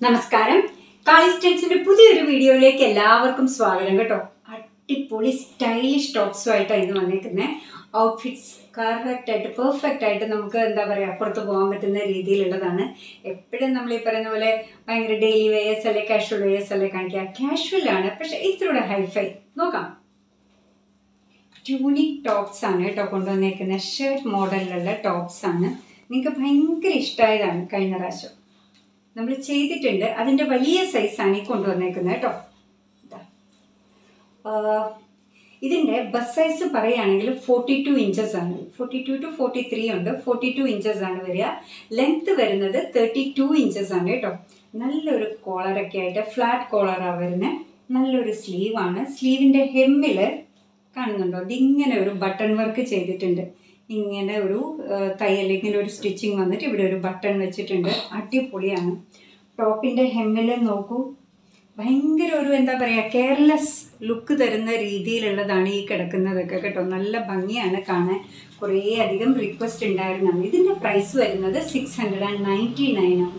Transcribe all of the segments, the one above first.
നമസ്കാരം കാളിസ്റ്റൻസിന്റെ പുതിയൊരു വീഡിയോയിലേക്ക് എല്ലാവർക്കും സ്വാഗതം കേട്ടോ അടിപൊളി സ്റ്റൈലിഷ് ടോപ്സുമായിട്ടാണ് ഇന്ന് വന്നേക്കുന്നത് ഔട്ട്ഫിറ്റ്സ് കറക്റ്റ് ആയിട്ട് പെർഫെക്റ്റ് ആയിട്ട് നമുക്ക് എന്താ പറയുക അപ്പുറത്ത് പോകാൻ പറ്റുന്ന രീതിയിലുള്ളതാണ് എപ്പോഴും നമ്മൾ ഈ പറയുന്ന പോലെ ഭയങ്കര ഡെയിലി വെയേഴ്സ് അല്ലെ കാഷ്വൽ വെയേഴ്സ് അല്ലെ കാണിക്കുക കാഷ്വൽ ആണ് പക്ഷെ ഇത്രയൂടെ ഹൈഫൈ നോക്കാം ട്യൂണിക് ടോപ്സ് ആണ് കേട്ടോ കൊണ്ടുവന്നേക്കുന്നത് ഷർട്ട് മോഡലിലുള്ള ടോപ്സ് ആണ് നിങ്ങൾക്ക് ഭയങ്കര ഇഷ്ടമായതാണ് കഴിഞ്ഞ പ്രാവശ്യം നമ്മൾ ചെയ്തിട്ടുണ്ട് അതിൻ്റെ വലിയ സൈസാണ് ഈ കൊണ്ടുവന്നേക്കുന്നത് കേട്ടോ ഇതാ. ആഹ് ഇതിൻ്റെ ബസ് സൈസ് പറയുകയാണെങ്കിൽ ഫോർട്ടി ടു ഇഞ്ചസ് ആണ് forty two two forty three ഉണ്ട് ഫോർട്ടി ടു ഇഞ്ചസ് ആണ് വരിക ലെങ്ത് വരുന്നത് തേർട്ടി ടു ഇഞ്ചസ് ആണ് കേട്ടോ നല്ലൊരു കോളറൊക്കെ ആയിട്ട് ഫ്ലാറ്റ് കോളറാണ് വരുന്നത് നല്ലൊരു സ്ലീവാണ് സ്ലീവിൻ്റെ ഹെമ്മിൽ കാണുന്നുണ്ടോ ഇതിങ്ങനെ ഒരു ബട്ടൺ വർക്ക് ചെയ്തിട്ടുണ്ട് ഇങ്ങനെ ഒരു ആ, തയ്യൽ ഇങ്ങനെ ഒരു സ്റ്റിച്ചിങ് വന്നിട്ട് ഇവിടെ ഒരു ബട്ടൺ വെച്ചിട്ടുണ്ട് അടിപൊളിയാണ് ടോപ്പിൻ്റെ ഹെമ്മിൽ നോക്കൂ ഭയങ്കര ഒരു എന്താ പറയുക കെയർലെസ് ലുക്ക് തരുന്ന രീതിയിലുള്ളതാണ് ഈ കിടക്കുന്നതൊക്കെ കേട്ടോ നല്ല ഭംഗിയാണ് കാണാൻ കുറേ അധികം റിക്വസ്റ്റ് ഉണ്ടായിരുന്നതാണ് ഇതിൻ്റെ പ്രൈസ് വരുന്നത് six hundred and ninety nine ആണ്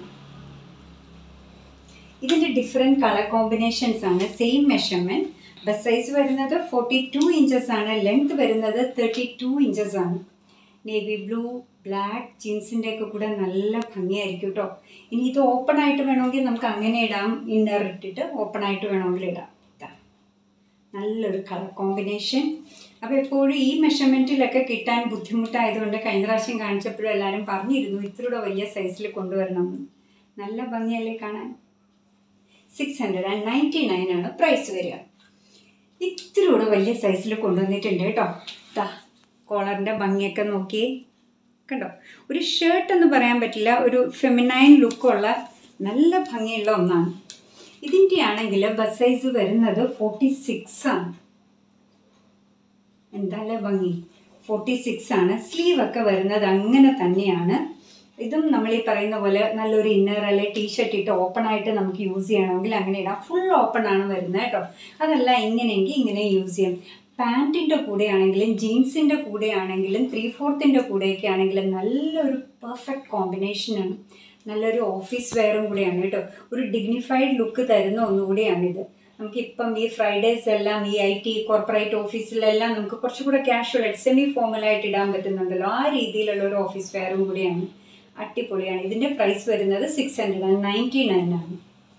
ഇതിൻ്റെ ഡിഫറെൻറ്റ് കളർ കോമ്പിനേഷൻസ് ആണ് സെയിം മെഷർമെൻറ്റ് ബസ് സൈസ് വരുന്നത് ഫോർട്ടി ടു ഇഞ്ചസ് ആണ് ലെങ്ത് വരുന്നത് തേർട്ടി ടു ഇഞ്ചസ് ആണ് നേവി ബ്ലൂ ബ്ലാക്ക് ജീൻസിൻ്റെ ഒക്കെ കൂടെ നല്ല ഭംഗിയായിരിക്കും കേട്ടോ ഇനി ഇത് ഓപ്പൺ ആയിട്ട് വേണമെങ്കിൽ നമുക്ക് അങ്ങനെ ഇടാം ഇന്നർ ഇട്ടിട്ട് ഓപ്പൺ ആയിട്ട് വേണമെങ്കിൽ ഇടാം ഇതാ. നല്ലൊരു കളർ കോമ്പിനേഷൻ അപ്പോൾ എപ്പോഴും ഈ മെഷർമെൻറ്റിലൊക്കെ കിട്ടാൻ ബുദ്ധിമുട്ടായതുകൊണ്ട് കഴിഞ്ഞ പ്രാവശ്യം കാണിച്ചപ്പോഴും എല്ലാവരും പറഞ്ഞിരുന്നു ഇത്രയൂടെ വലിയ സൈസിൽ കൊണ്ടുവരണം എന്ന്. നല്ല ഭംഗിയല്ലേ കാണാൻ six hundred and ninety nine ആണ് പ്രൈസ് വരിക ഇത്തിരിയൂടെ വലിയ സൈസിൽ കൊണ്ടുവന്നിട്ടുണ്ട് കേട്ടോ ദാ കോളറിൻ്റെ ഭംഗിയൊക്കെ നോക്കിയേ കണ്ടോ ഒരു ഷർട്ട് എന്ന് പറയാൻ പറ്റില്ല ഒരു ഫെമിനൈൻ ലുക്കുള്ള നല്ല ഭംഗിയുള്ള ഒന്നാണ് ഇതിൻ്റെ ആണെങ്കിൽ ബസ് സൈസ് വരുന്നത് ഫോർട്ടി സിക്സ് ആണ് എന്താല്ലേ ഭംഗി ഫോർട്ടി സിക്സ് ആണ് സ്ലീവ് ഒക്കെ വരുന്നത് അങ്ങനെ തന്നെയാണ് ഇതും നമ്മൾ ഈ പറയുന്ന പോലെ നല്ലൊരു ഇന്നർ അല്ലെ ടീഷർട്ട് ഇട്ട് ഓപ്പൺ ആയിട്ട് നമുക്ക് യൂസ് ചെയ്യണമെങ്കിൽ അങ്ങനെ ഇടാം ഫുൾ ഓപ്പൺ ആണ് വരുന്നത് കേട്ടോ അതല്ല ഇങ്ങനെയെങ്കിൽ ഇങ്ങനെ യൂസ് ചെയ്യാം പാൻറ്റിൻ്റെ കൂടെ ആണെങ്കിലും ജീൻസിൻ്റെ കൂടെ ആണെങ്കിലും ത്രീ ഫോർത്തിൻ്റെ കൂടെയൊക്കെ ആണെങ്കിലും നല്ലൊരു പെർഫെക്റ്റ് കോമ്പിനേഷനാണ് നല്ലൊരു ഓഫീസ് വെയറും കൂടെയാണ് കേട്ടോ ഒരു ഡിഗ്നിഫൈഡ് ലുക്ക് തരുന്ന ഒന്നുകൂടിയാണിത് നമുക്കിപ്പം ഈ ഫ്രൈഡേസ് എല്ലാം ഈ ഐ ടി കോർപ്പറേറ്റ് ഓഫീസിലെല്ലാം നമുക്ക് കുറച്ചുകൂടെ കാഷ്വൽ ആയിട്ട് സെമി ഫോമലായിട്ട് ഇടാൻ പറ്റുന്നുണ്ടല്ലോ ആ രീതിയിലുള്ള ഒരു ഓഫീസ് വെയറും കൂടിയാണ് അടിപൊളിയാണ് ഇതിൻ്റെ പ്രൈസ് വരുന്നത് six hundred and ninety nine ആണ്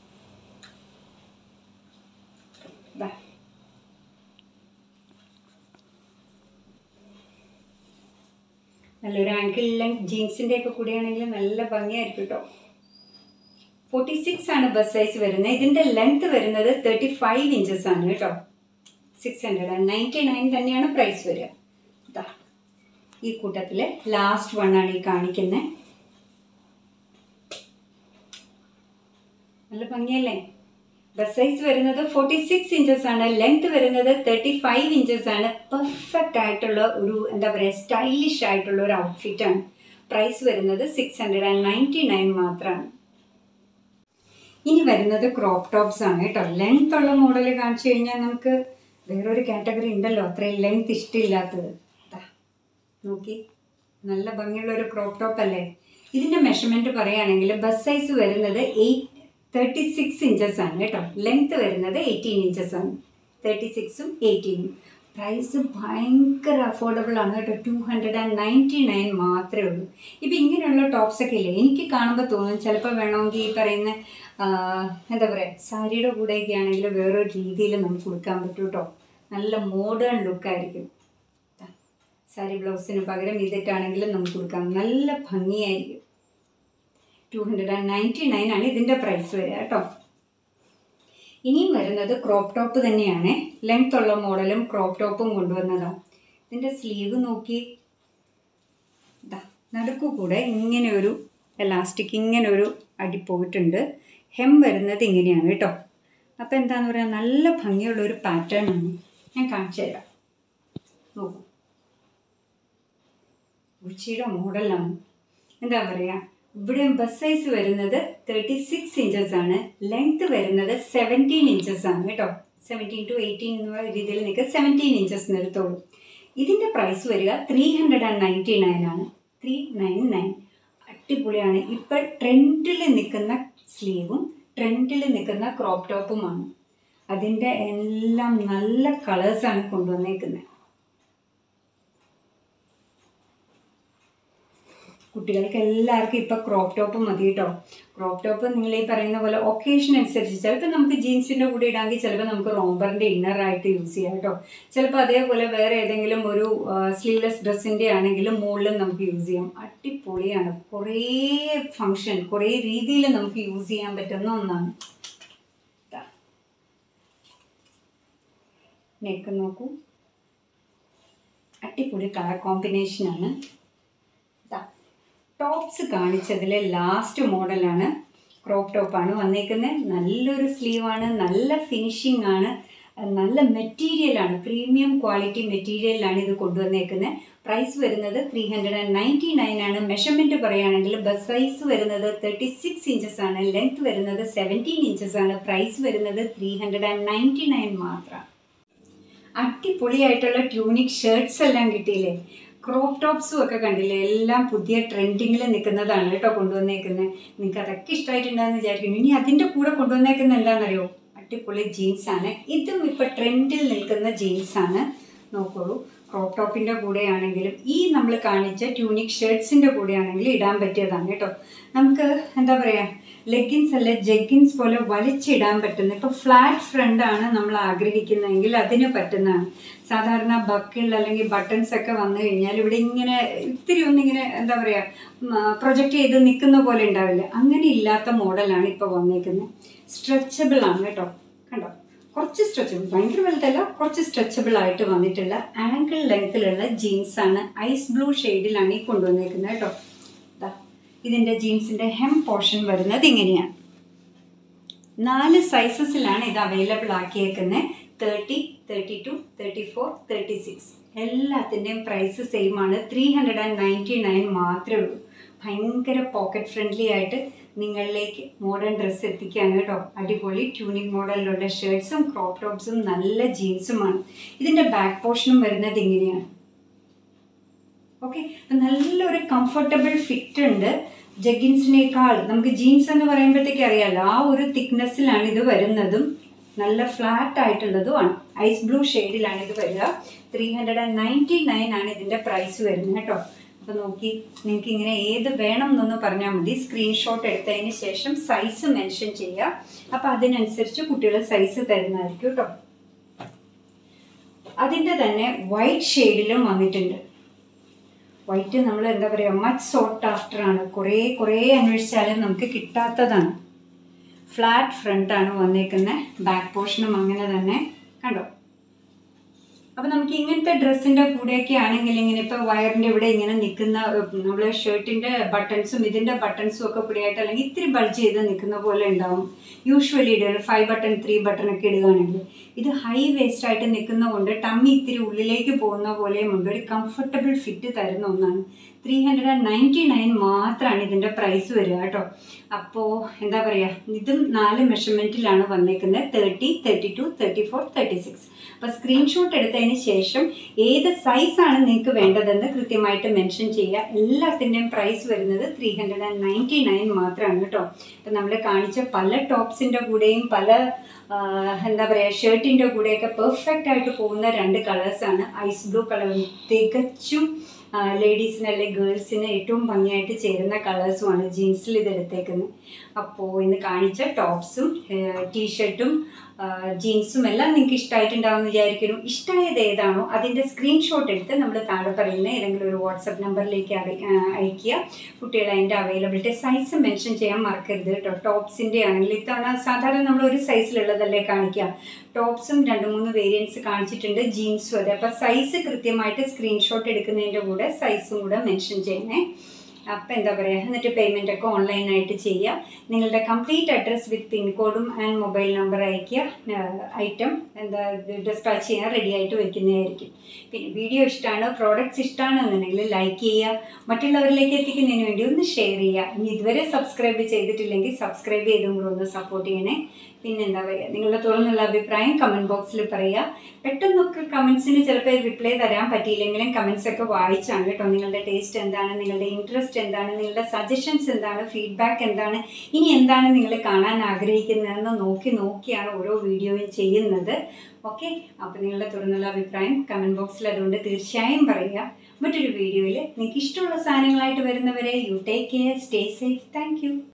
ദാ. നല്ലൊരു ആങ്കിൾ ലെങ്ത് ജീൻസിൻ്റെ ഒക്കെ കൂടെയാണെങ്കിൽ നല്ല ഭംഗിയായിരിക്കും കേട്ടോ ഫോർട്ടി സിക്സ് ആണ് ബസ് സൈസ് വരുന്നത് ഇതിൻ്റെ ലെങ്ത് വരുന്നത് തേർട്ടി ഫൈവ് ഇഞ്ചസ് ആണ് കേട്ടോ six hundred and ninety nine തന്നെയാണ് പ്രൈസ് വരിക ഇതാ ഈ കൂട്ടത്തിൽ ലാസ്റ്റ് വൺ ആണ് ഈ കാണിക്കുന്നത് നല്ല ഭംഗിയല്ലേ ബസ് സൈസ് വരുന്നത് ഫോർട്ടി സിക്സ് ഇഞ്ചസ് ആണ് ലെങ്ത് വരുന്നത് തേർട്ടി ഫൈവ് ഇഞ്ചസ് ആണ് പെർഫെക്റ്റ് ആയിട്ടുള്ള ഒരു എന്താ പറയുക സ്റ്റൈലിഷ് ആയിട്ടുള്ള ഒരു ഔട്ട്ഫിറ്റ് ആണ് പ്രൈസ് വരുന്നത് six hundred and ninety nine മാത്രമാണ് ഇനി വരുന്നത് ക്രോപ്പ് ടോപ്സ് ആണ് കേട്ടോ ലെങ്ത് ഉള്ള മോഡൽ കാണിച്ചു കഴിഞ്ഞാൽ നമുക്ക് വേറൊരു കാറ്റഗറി ഉണ്ടല്ലോ അത്രയും ലെങ്ത് ഇഷ്ടമില്ലാത്തത് ദാ, നോക്കി നല്ല ഭംഗിയുള്ള ഒരു ക്രോപ്പ് ടോപ്പ് അല്ലേ ഇതിൻ്റെ മെഷർമെൻറ്റ് പറയുകയാണെങ്കിൽ ബസ് സൈസ് വരുന്നത് എയ്റ്റ് തേർട്ടി സിക്സ് ഇഞ്ചസ് ആണ് കേട്ടോ ലെങ്ത് വരുന്നത് എയ്റ്റീൻ ഇഞ്ചസ് ആണ് തേർട്ടി സിക്സും എയ്റ്റീനും പ്രൈസ് ഭയങ്കര അഫോർഡബിൾ ആണ് കേട്ടോ two hundred and ninety nine മാത്രമേ ഉള്ളൂ ഇപ്പം ഇങ്ങനെയുള്ള ടോപ്സ് ഒക്കെ ഇല്ലേ എനിക്ക് കാണുമ്പോൾ തോന്നും ചിലപ്പോൾ വേണമെങ്കിൽ ഈ പറയുന്ന ആ, എന്താ പറയുക സാരിയുടെ കൂടെയൊക്കെ ആണെങ്കിൽ വേറൊരു രീതിയിൽ നമുക്ക് കൊടുക്കാൻ പറ്റും കേട്ടോ നല്ല മോഡേൺ ലുക്കായിരിക്കും സാരി ബ്ലൗസിന് പകരം ഇതിട്ടാണെങ്കിലും നമുക്ക് കൊടുക്കാം നല്ല ഭംഗിയായിരിക്കും two hundred and ninety nine ആണ് ഇതിൻ്റെ പ്രൈസ് വരിക കേട്ടോ ഇനിയും വരുന്നത് ക്രോപ്പ് ടോപ്പ് തന്നെയാണ് ലെങ്ത് ഉള്ള മോഡലും ക്രോപ്പ് ടോപ്പും കൊണ്ടുവന്നതാണ് ഇതിൻ്റെ സ്ലീവ് നോക്കി ദാ നടുക്കു കൂടെ ഇങ്ങനെ ഒരു എലാസ്റ്റിക് ഇങ്ങനെ ഒരു അടി പോയിട്ടുണ്ട് ഹെം വരുന്നത് ഇങ്ങനെയാണ് കേട്ടോ അപ്പോൾ എന്താന്ന് പറയുക നല്ല ഭംഗിയുള്ള ഒരു പാറ്റേൺ ആണ് ഞാൻ കാണിച്ചു തരാം നോക്കൂ ഉച്ചിയുടെ മോഡലാണ് എന്താ പറയുക ഇവിടെ ബസ് സൈസ് വരുന്നത് തേർട്ടി സിക്സ് ഇഞ്ചസ് ആണ് ലെങ്ത് വരുന്നത് സെവൻറ്റീൻ ഇഞ്ചസ് ആണ് കേട്ടോ സെവൻറ്റീൻ ടു എയ്റ്റീൻ എന്നുള്ള രീതിയിൽ നിങ്ങൾക്ക് സെവൻറ്റീൻ ഇഞ്ചസ് നിർത്തോളൂ ഇതിൻ്റെ പ്രൈസ് വരിക three hundred and ninety nine ആണ് ത്രീ നയൻ നയൻ അടിപൊളിയാണ് ഇപ്പോൾ ട്രെൻഡിൽ നിൽക്കുന്ന സ്ലീവും ട്രെൻഡിൽ നിൽക്കുന്ന ക്രോപ്പ് ടോപ്പുമാണ് അതിൻ്റെ എല്ലാം നല്ല കളേഴ്സാണ് കൊണ്ടുവന്നേക്കുന്നത് കുട്ടികൾക്ക് എല്ലാവർക്കും ഇപ്പോൾ ക്രോപ്പ് ടോപ്പ് മതി കേട്ടോ ക്രോപ്പ് ടോപ്പ് നിങ്ങൾ ഈ പറയുന്ന പോലെ ഒക്കേഷൻ അനുസരിച്ച് ചിലപ്പോൾ നമുക്ക് ജീൻസിൻ്റെ കൂടെ ഇടാമെങ്കിൽ ചിലപ്പോൾ നമുക്ക് റോംബറിൻ്റെ ഇന്നറായിട്ട് യൂസ് ചെയ്യാം കേട്ടോ ചിലപ്പോൾ അതേപോലെ വേറെ ഏതെങ്കിലും ഒരു സ്ലീവ്ലെസ് ഡ്രസ്സിൻ്റെ ആണെങ്കിലും മുകളിലും നമുക്ക് യൂസ് ചെയ്യാം അടിപൊളിയാണ് കുറേ ഫങ്ഷൻ കുറേ രീതിയിൽ നമുക്ക് യൂസ് ചെയ്യാൻ പറ്റുന്ന ഒന്നാണ് നെക്ക് നോക്കൂ അടിപൊളി കളർ കോമ്പിനേഷനാണ് ടോപ്സ് കാണിച്ചതിലെ ലാസ്റ്റ് മോഡലാണ് ക്രോപ്പ് ടോപ്പാണ് വന്നേക്കുന്നത് നല്ലൊരു സ്ലീവാണ് നല്ല ഫിനിഷിംഗ് ആണ് നല്ല മെറ്റീരിയലാണ് പ്രീമിയം ക്വാളിറ്റി മെറ്റീരിയലാണ് ഇത് കൊണ്ടുവന്നേക്കുന്നത് പ്രൈസ് വരുന്നത് three hundred and ninety nine ആണ് മെഷർമെൻറ്റ് പറയുകയാണെങ്കിൽ ബസ് സൈസ് വരുന്നത് തേർട്ടി സിക്സ് ഇഞ്ചസ് ആണ് ലെങ്ത് വരുന്നത് സെവൻറ്റീൻ ഇഞ്ചസ് ആണ് പ്രൈസ് വരുന്നത് three hundred and ninety nine മാത്രം അടിപൊളിയായിട്ടുള്ള ട്യൂണിക് ഷർട്ട്സ് എല്ലാം കിട്ടിയില്ലേ ക്രോപ്പ് ടോപ്സും ഒക്കെ കണ്ടില്ലേ എല്ലാം പുതിയ ട്രെൻഡിങ്ങിൽ നിൽക്കുന്നതാണ് കേട്ടോ കൊണ്ടുവന്നേക്കുന്നത് നിങ്ങൾക്ക് അതൊക്കെ ഇഷ്ടമായിട്ടുണ്ടാകുന്ന വിചാരിക്കുന്നു ഇനി അതിൻ്റെ കൂടെ കൊണ്ടുവന്നേക്കുന്നത് എന്താണെന്നറിയോ അടിപൊളി ജീൻസാണ് ഇതും ഇപ്പോൾ ട്രെൻഡിൽ നിൽക്കുന്ന ജീൻസാണ് നോക്കോളൂ ക്രോപ്പ് ടോപ്പിൻ്റെ കൂടെയാണെങ്കിലും ഈ നമ്മൾ കാണിച്ച ട്യൂണിക് ഷർട്ട്സിൻ്റെ കൂടെയാണെങ്കിലും ഇടാൻ പറ്റിയതാണ് കേട്ടോ നമുക്ക് എന്താ പറയുക ലെഗിൻസ് അല്ല ജെഗിൻസ് പോലെ വലിച്ചിടാൻ പറ്റുന്ന ഇപ്പോൾ ഫ്ലാറ്റ് ഫ്രണ്ടാണ് നമ്മൾ ആഗ്രഹിക്കുന്നതെങ്കിൽ അതിന് പറ്റുന്നതാണ് സാധാരണ ബക്കിൾ അല്ലെങ്കിൽ ബട്ടൺസ് ഒക്കെ വന്നു കഴിഞ്ഞാൽ ഇവിടെ ഇങ്ങനെ ഇത്തിരി ഒന്നിങ്ങനെ എന്താ പറയുക പ്രൊജക്റ്റ് ചെയ്ത് നിൽക്കുന്ന പോലെ ഉണ്ടാവില്ല അങ്ങനെ ഇല്ലാത്ത മോഡലാണ് ഇപ്പോൾ വന്നേക്കുന്നത് സ്ട്രെച്ചബിൾ ആണ് കേട്ടോ കണ്ടോ കുറച്ച് സ്ട്രെച്ചബിൾ ഭയങ്കര വലുതല്ല കുറച്ച് സ്ട്രെച്ചബിൾ ആയിട്ട് വന്നിട്ടുള്ള ആങ്കിൾ ലെങ്ത്തിലുള്ള ജീൻസാണ് ഐസ് ബ്ലൂ ഷെയ്ഡിലാണ് ഈ കൊണ്ടുവന്നേക്കുന്നത് കേട്ടോ ഇതിൻ്റെ ജീൻസിൻ്റെ ഹെം പോർഷൻ വരുന്നത് ഇങ്ങനെയാണ് നാല് സൈസസിലാണ് ഇത് അവൈലബിൾ ആക്കിയേക്കുന്നത് thirty thirty two thirty four thirty six എല്ലാത്തിൻ്റെയും പ്രൈസ് സെയിം ആണ് three hundred and ninety nine മാത്രമേ ഉള്ളൂ ഭയങ്കര പോക്കറ്റ് ഫ്രണ്ട്ലി ആയിട്ട് നിങ്ങളിലേക്ക് മോഡേൺ ഡ്രസ്സ് എത്തിക്കുകയാണ് കേട്ടോ അടിപൊളി ട്യൂണിങ് മോഡലിലുള്ള ഷർട്ട്സും ക്രോപ്പ് ടോപ്സും നല്ല ജീൻസുമാണ് ഇതിൻ്റെ ബാക്ക് പോർഷനും വരുന്നത് ഇങ്ങനെയാണ് ഓക്കെ നല്ലൊരു കംഫർട്ടബിൾ ഫിറ്റ് ഉണ്ട് ജഗിൻസിനേക്കാൾ നമുക്ക് ജീൻസ് എന്ന് പറയുമ്പോഴത്തേക്ക് അറിയാമല്ലോ ആ ഒരു തിക്നെസ്സിലാണ് ഇത് വരുന്നതും നല്ല ഫ്ലാറ്റ് ആയിട്ടുള്ളതുമാണ് ഐസ് ബ്ലൂ ഷെയ്ഡിലാണ് ഇത് വരിക three hundred and ninety nine ആണ് ഇതിൻ്റെ പ്രൈസ് വരുന്നത് കേട്ടോ അപ്പോൾ നോക്കി നിങ്ങൾക്ക് ഇങ്ങനെ ഏത് വേണം എന്നൊന്ന് പറഞ്ഞാൽ മതി സ്ക്രീൻഷോട്ട് എടുത്തതിന് ശേഷം സൈസ് മെൻഷൻ ചെയ്യുക അപ്പോൾ അതിനനുസരിച്ച് കുട്ടികൾ സൈസ് തരുന്നതായിരിക്കും കേട്ടോ അതിൻ്റെ തന്നെ വൈറ്റ് ഷെയ്ഡിലും വന്നിട്ടുണ്ട് വൈറ്റ് നമ്മൾ എന്താ പറയുക മച്ച് സോട്ട് ആഫ്റ്റർ ആണ് കുറേ കുറേ അന്വേഷിച്ചാലും നമുക്ക് കിട്ടാത്തതാണ് ഫ്ലാറ്റ് ഫ്രണ്ടാണ് വന്നേക്കുന്നത് ബാക്ക് പോർഷനും അങ്ങനെ തന്നെ കണ്ടോ അപ്പോൾ നമുക്ക് ഇങ്ങനത്തെ ഡ്രസ്സിൻ്റെ കൂടെയൊക്കെ ആണെങ്കിൽ ഇങ്ങനെ ഇപ്പോൾ വയറിൻ്റെ ഇവിടെ ഇങ്ങനെ നിൽക്കുന്ന നമ്മൾ ഷർട്ടിൻ്റെ ബട്ടൺസും ഇതിൻ്റെ ബട്ടൺസും ഒക്കെ കൂടിയായിട്ട് അല്ലെങ്കിൽ ഇത്തിരി ബൾജ് ചെയ്ത് നിൽക്കുന്ന പോലെ ഉണ്ടാവും യൂഷ്വലി ഇടുക ഫൈവ് ബട്ടൺ ത്രീ ബട്ടൺ ഒക്കെ ഇടുകയാണെങ്കിൽ ഇത് ഹൈ വേസ്റ്റ് ആയിട്ട് നിൽക്കുന്നതുകൊണ്ട് ടമ്മി ഇത്തിരി ഉള്ളിലേക്ക് പോകുന്ന പോലെയും ഉണ്ട് ഒരു കംഫർട്ടബിൾ ഫിറ്റ് തരുന്ന ഒന്നാണ് three hundred and ninety nine മാത്രമാണ് ഇതിൻ്റെ പ്രൈസ് വരിക കേട്ടോ അപ്പോൾ എന്താ പറയുക ഇതും നാല് മെഷർമെൻറ്റിലാണ് വന്നേക്കുന്നത് thirty thirty two thirty four thirty six അപ്പോൾ സ്ക്രീൻഷോട്ട് എടുത്തതിന് ശേഷം ഏത് സൈസാണ് നിങ്ങൾക്ക് വേണ്ടതെന്ന് കൃത്യമായിട്ട് മെൻഷൻ ചെയ്യുക എല്ലാത്തിൻ്റെയും പ്രൈസ് വരുന്നത് three hundred and ninety nine മാത്രമാണ് കേട്ടോ ഇപ്പം നമ്മൾ കാണിച്ച പല ടോപ്സിൻ്റെ കൂടെയും പല എന്താ പറയുക ഷർട്ടിൻ്റെ കൂടെയൊക്കെ പെർഫെക്റ്റ് ആയിട്ട് പോകുന്ന രണ്ട് കളേഴ്സാണ് ഐസ് ബ്ലൂ കളർ തികച്ചും ലേഡീസിന് അല്ലെങ്കിൽ ഗേൾസിന് ഏറ്റവും ഭംഗിയായിട്ട് ചേരുന്ന കളേഴ്സുമാണ് ജീൻസിൽ ഇത് എടുത്തേക്കുന്നത് അപ്പോൾ ഇന്ന് കാണിച്ച ടോപ്സും ടീഷർട്ടും ജീൻസും എല്ലാം നിങ്ങൾക്ക് ഇഷ്ടമായിട്ടുണ്ടാവുമെന്ന് വിചാരിക്കുന്നു ഇഷ്ടമായത് ഏതാണോ അതിൻ്റെ സ്ക്രീൻഷോട്ട് എടുത്ത് നമ്മൾ താഴെ പറയുന്ന ഏതെങ്കിലും ഒരു വാട്സപ്പ് നമ്പറിലേക്ക് അറി അയക്കുക കുട്ടികൾ അതിൻ്റെ അവൈലബിലിറ്റി സൈസ് മെൻഷൻ ചെയ്യാൻ മറക്കരുത് കേട്ടോ ടോപ്സിൻ്റെ ആണെങ്കിൽ ഇത്തവണ സാധാരണ നമ്മൾ ഒരു സൈസിലുള്ളതല്ലേ കാണിക്കുക ടോപ്സും രണ്ട് മൂന്ന് വേരിയൻസ് കാണിച്ചിട്ടുണ്ട് ജീൻസും അതെ അപ്പോൾ സൈസ് കൃത്യമായിട്ട് സ്ക്രീൻഷോട്ട് എടുക്കുന്നതിൻ്റെ കൂടെ സൈസും കൂടെ മെൻഷൻ ചെയ്യണേ അപ്പം എന്താ പറയുക എന്നിട്ട് പേയ്മെൻ്റ് ഒക്കെ ഓൺലൈനായിട്ട് ചെയ്യുക നിങ്ങളുടെ കംപ്ലീറ്റ് അഡ്രസ്സ് വിത്ത് പിൻകോഡും ആൻഡ് മൊബൈൽ നമ്പർ അയയ്ക്കുക ഐറ്റം എന്താ ഡിസ്പാച്ച് ചെയ്യാൻ റെഡി ആയിട്ട് വെക്കുന്നതായിരിക്കും പിന്നെ വീഡിയോ ഇഷ്ടമാണ് പ്രോഡക്റ്റ്സ് ഇഷ്ടമാണെന്നുണ്ടെങ്കിൽ ലൈക്ക് ചെയ്യുക മറ്റുള്ളവരിലേക്ക് എത്തിക്കുന്നതിന് വേണ്ടി ഒന്ന് ഷെയർ ചെയ്യുക ഇനി ഇതുവരെ സബ്സ്ക്രൈബ് ചെയ്തിട്ടില്ലെങ്കിൽ സബ്സ്ക്രൈബ് ചെയ്തും കൂടെ ഒന്ന് സപ്പോർട്ട് ചെയ്യണേ പിന്നെ എന്താ പറയുക നിങ്ങളുടെ തുറന്നുള്ള അഭിപ്രായം കമൻറ്റ് ബോക്സിൽ പറയുക പെട്ടെന്നൊക്കെ കമൻസിന് ചിലപ്പോൾ റിപ്ലൈ തരാൻ പറ്റിയില്ലെങ്കിലും കമൻസ് ഒക്കെ വായിച്ചാണ് കേട്ടോ നിങ്ങളുടെ ടേസ്റ്റ് എന്താണ് നിങ്ങളുടെ ഇൻട്രസ്റ്റ് റിക്വസ്റ്റ് എന്താണ് നിങ്ങളുടെ സജഷൻസ് എന്താണ് ഫീഡ്ബാക്ക് എന്താണ് ഇനി എന്താണ് നിങ്ങൾ കാണാൻ ആഗ്രഹിക്കുന്നതെന്ന് നോക്കി നോക്കിയാണ് ഓരോ വീഡിയോയും ചെയ്യുന്നത് ഓക്കെ അപ്പോൾ നിങ്ങളുടെ തുറന്നുള്ള അഭിപ്രായം കമൻറ്റ് ബോക്സിൽ അതുകൊണ്ട് തീർച്ചയായും പറയുക മറ്റൊരു വീഡിയോയിൽ നിങ്ങൾക്ക് ഇഷ്ടമുള്ള സാധനങ്ങളായിട്ട് വരുന്നവരെ you take care stay safe thank